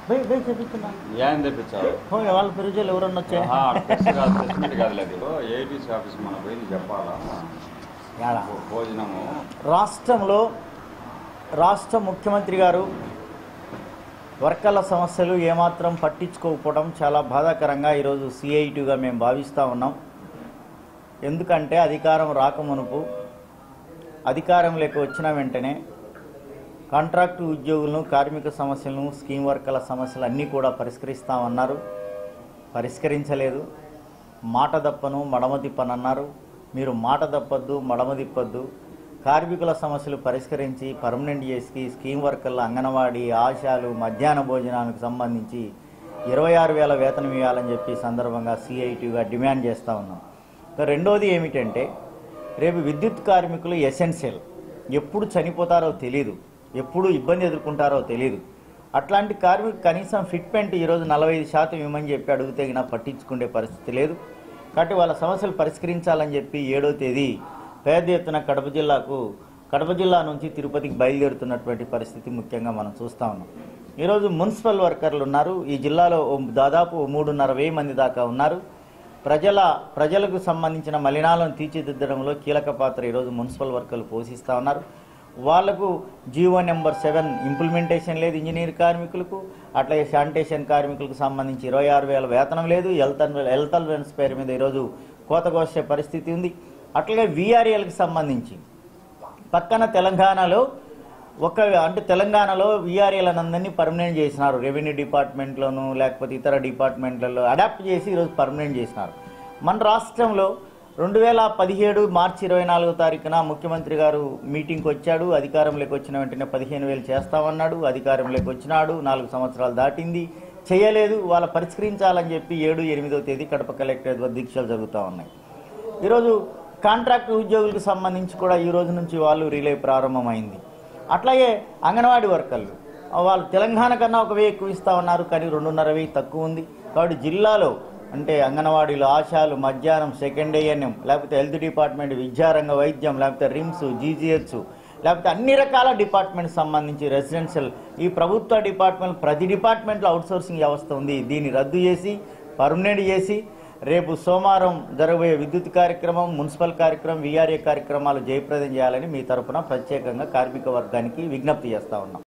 పోయి పోయి చెప్తున్నా ఏం తెప్పించావు పోయి వాళ్ళ పెరుగుజలు ఎవరన్నా వచ్చే ఆహా, టెస్ట్ కాదు టెస్ట్మెంట్ కాదు లేదు ఏటీసీ ఆఫీస్ మనం పోయి చెప్పాలా యాడా? భో- భోజనము రాష్ట్రంలో రాష్ట్ర ముఖ్యమంత్రి గారు వర్కర్ల సమస్యలు ఏమాత్రం పట్టించుకోకపోవడం చాలా బాధాకరంగా ఈరోజు సిఐటిగా మేము భావిస్తూ ఉన్నాం ఎందుకంటే అధికారం రాకమునుపు అధికారంలోకి వచ్చిన వెంటనే కాంట్రాక్టు ఉద్యోగులను కార్మిక సమస్యలను స్కీమ్ వర్కర్ల సమస్యలు అన్నీ కూడా పరిష్కరిస్తామన్నారు పరిష్కరించలేదు మాట దప్పను మడమ తిప్పను అన్నారు మీరు మాట దప్పద్దు మడమ తిప్పద్దు కార్మికుల సమస్యలు పరిష్కరించి పర్మనెంట్ చేసి స్కీమ్ వర్కర్ల అంగన్వాడీ ఆశాలు మధ్యాహ్న భోజనానికి సంబంధించి ఇరవై ఆరు వేల వేతనం ఇవ్వాలని చెప్పి ఈ సందర్భంగా సిఐటిగా డిమాండ్ చేస్తూ ఉన్నాం ఇక రెండోది ఏమిటంటే రేపు విద్యుత్ కార్మికులు ఎసెన్షియల్ ఎప్పుడు చనిపోతారో తెలియదు ఎప్పుడు ఇబ్బంది ఎదుర్కొంటారో తెలియదు అట్లాంటి కార్మికు కనీసం ఫిట్మెంట్ ఈరోజు నలభై ఐదు శాతం ఇవ్వమని చెప్పి అడిగితే గినా పట్టించుకునే పరిస్థితి లేదు కాబట్టి వాళ్ళ సమస్యలు పరిష్కరించాలని చెప్పి ఏడో తేదీ పెద్ద ఎత్తున కడప జిల్లాకు కడప జిల్లా నుంచి తిరుపతికి బయలుదేరుతున్నటువంటి పరిస్థితి ముఖ్యంగా మనం చూస్తా ఉన్నాం ఈరోజు మున్సిపల్ వర్కర్లు ఉన్నారు ఈ జిల్లాలో ఓ దాదాపు ఓ మూడున్నర వెయ్యి మంది దాకా ఉన్నారు ప్రజల ప్రజలకు సంబంధించిన మలినాలను తీర్చిదిద్దడంలో కీలక పాత్ర ఈరోజు మున్సిపల్ వర్కర్లు పోషిస్తూ ఉన్నారు వాళ్లకు జీవో నెంబర్ సెవెన్ ఇంప్లిమెంటేషన్ లేదు ఇంజనీర్ కార్మికులకు అట్లాగే శానిటేషన్ కార్మికులకు సంబంధించి ఇరవై ఆరు వేల వేతనం లేదు హెల్త్ అన్- హెల్త్ అలవెన్స్ పేరు మీద ఈరోజు కోత కోసే పరిస్థితి ఉంది అట్లాగే వీఆర్ఏలకు సంబంధించి పక్కన తెలంగాణలో ఒక అంటే తెలంగాణలో వీఆర్ఏలను అందరినీ పర్మనెంట్ చేసినారు రెవెన్యూ డిపార్ట్మెంట్లోను లేకపోతే ఇతర డిపార్ట్మెంట్లలో అడాప్ట్ చేసి ఈరోజు పర్మనెంట్ చేసినారు మన రాష్ట్రంలో రెండు వేల పదిహేడు మార్చి ఇరవై నాలుగో తారీఖున ముఖ్యమంత్రి గారు మీటింగ్కి వచ్చాడు అధికారంలోకి వచ్చిన వెంటనే పదిహేను వేలు చేస్తామన్నాడు అధికారంలోకి వచ్చినాడు నాలుగు సంవత్సరాలు దాటింది చేయలేదు వాళ్ళ పరిష్కరించాలని చెప్పి ఏడు ఎనిమిదో తేదీ కడప కలెక్టరేట్ వద్ద దీక్షలు జరుగుతూ ఉన్నాయి ఈరోజు కాంట్రాక్ట్ ఉద్యోగులకు సంబంధించి కూడా ఈ రోజు నుంచి వాళ్ళు రిలే ప్రారంభమైంది అట్లాగే అంగన్వాడీ వర్కర్లు వాళ్ళు తెలంగాణ కన్నా ఒక వెయ్యి ఎక్కువ ఇస్తా ఉన్నారు కానీ రెండున్నర వెయ్యి తక్కువ ఉంది కాబట్టి జిల్లాలో అంటే అంగన్వాడీలు ఆశాలు మధ్యాహ్నం సెకండ్ ఏఎన్ఎం లేకపోతే హెల్త్ డిపార్ట్మెంట్ విద్యారంగ వైద్యం లేకపోతే రిమ్స్ జీజీహెచ్ లేకపోతే అన్ని రకాల డిపార్ట్మెంట్ సంబంధించి రెసిడెన్షియల్ ఈ ప్రభుత్వ డిపార్ట్మెంట్ ప్రతి డిపార్ట్మెంట్లో అవుట్సోర్సింగ్ వ్యవస్థ ఉంది దీన్ని రద్దు చేసి పర్మనెంట్ చేసి రేపు సోమవారం జరగబోయే విద్యుత్ కార్యక్రమం మున్సిపల్ కార్యక్రమం వీఆర్ఏ కార్యక్రమాలు జయప్రదం చేయాలని మీ తరపున ప్రత్యేకంగా కార్మిక వర్గానికి విజ్ఞప్తి చేస్తా ఉన్నాం